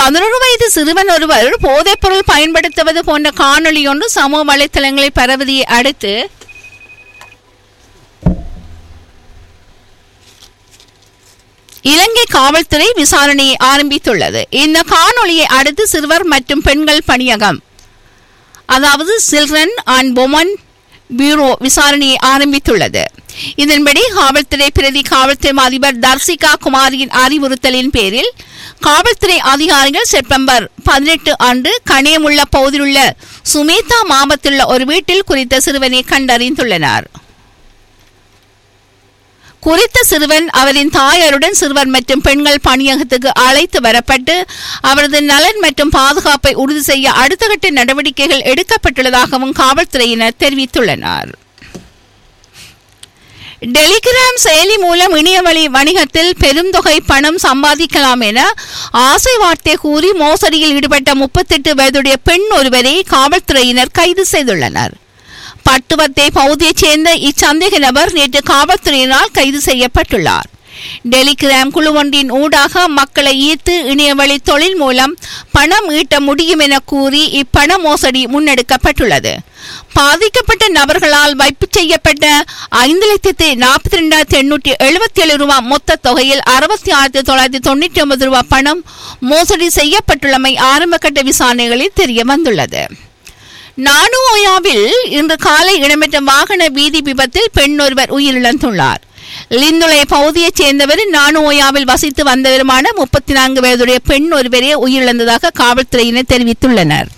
பதினொரு வயது சிறுவன் ஒருவர் போதைப்பொருள் பயன்படுத்துவது போன்ற காணொளி ஒன்று சமூக வலைத்தளங்களில் பரவதியை அடுத்து இலங்கை காவல்துறை விசாரணையை ஆரம்பித்துள்ளது இந்த காணொளியை அடுத்து சிறுவர் மற்றும் பெண்கள் பணியகம் அதாவது சில்ட்ரன் அண்ட் பொமன் பியூரோ விசாரணையை ஆரம்பித்துள்ளது இதன்படி காவல்துறை பிரதி காவல்துறை அதிபர் தர்சிகா குமாரியின் அறிவுறுத்தலின் பேரில் காவல்துறை அதிகாரிகள் செப்டம்பர் பதினெட்டு அன்று கணியமுள்ள பகுதியிலுள்ள சுமேதா மாவட்டத்திலுள்ள ஒரு வீட்டில் குறித்த சிறுவனை கண்டறிந்துள்ளனர் குறித்த சிறுவன் அவரின் தாயாருடன் சிறுவர் மற்றும் பெண்கள் பணியகத்துக்கு அழைத்து வரப்பட்டு அவரது நலன் மற்றும் பாதுகாப்பை உறுதி செய்ய அடுத்த கட்ட நடவடிக்கைகள் எடுக்கப்பட்டுள்ளதாகவும் காவல்துறையினர் தெரிவித்துள்ளனர் டெலிகிராம் செயலி மூலம் இணையவழி வணிகத்தில் பெரும் தொகை பணம் சம்பாதிக்கலாம் என ஆசை வார்த்தை கூறி மோசடியில் ஈடுபட்ட முப்பத்தெட்டு வயதுடைய பெண் ஒருவரை காவல்துறையினர் கைது செய்துள்ளனர் பட்டுவத்தை பகுதியைச் சேர்ந்த இச்சந்தேக நபர் நேற்று காவல்துறையினால் கைது செய்யப்பட்டுள்ளார் டெலிகிராம் குழு ஒன்றின் ஊடாக மக்களை ஈர்த்து இணையவழி தொழில் மூலம் பணம் ஈட்ட முடியும் என கூறி இப்பண மோசடி முன்னெடுக்கப்பட்டுள்ளது பாதிக்கப்பட்ட நபர்களால் வைப்பு செய்யப்பட்ட ஐந்து லட்சத்தி நாற்பத்தி ரெண்டாயிரத்தி எண்ணூற்றி எழுபத்தி ஏழு ரூபாய் மொத்த தொகையில் அறுபத்தி ஆயிரத்தி தொள்ளாயிரத்தி தொண்ணூற்றி ஒன்பது ரூபாய் பணம் மோசடி செய்யப்பட்டுள்ளமை ஆரம்பகட்ட விசாரணைகளில் தெரிய வந்துள்ளது நானுஓயாவில் இன்று காலை இடம்பெற்ற வாகன வீதி விபத்தில் பெண் ஒருவர் உயிரிழந்துள்ளார் லிந்துலை பகுதியைச் சேர்ந்தவர் நானுஓயாவில் வசித்து வந்தவருமான முப்பத்தி நான்கு வயதுடைய பெண் ஒருவரே உயிரிழந்ததாக காவல்துறையினர் தெரிவித்துள்ளனர்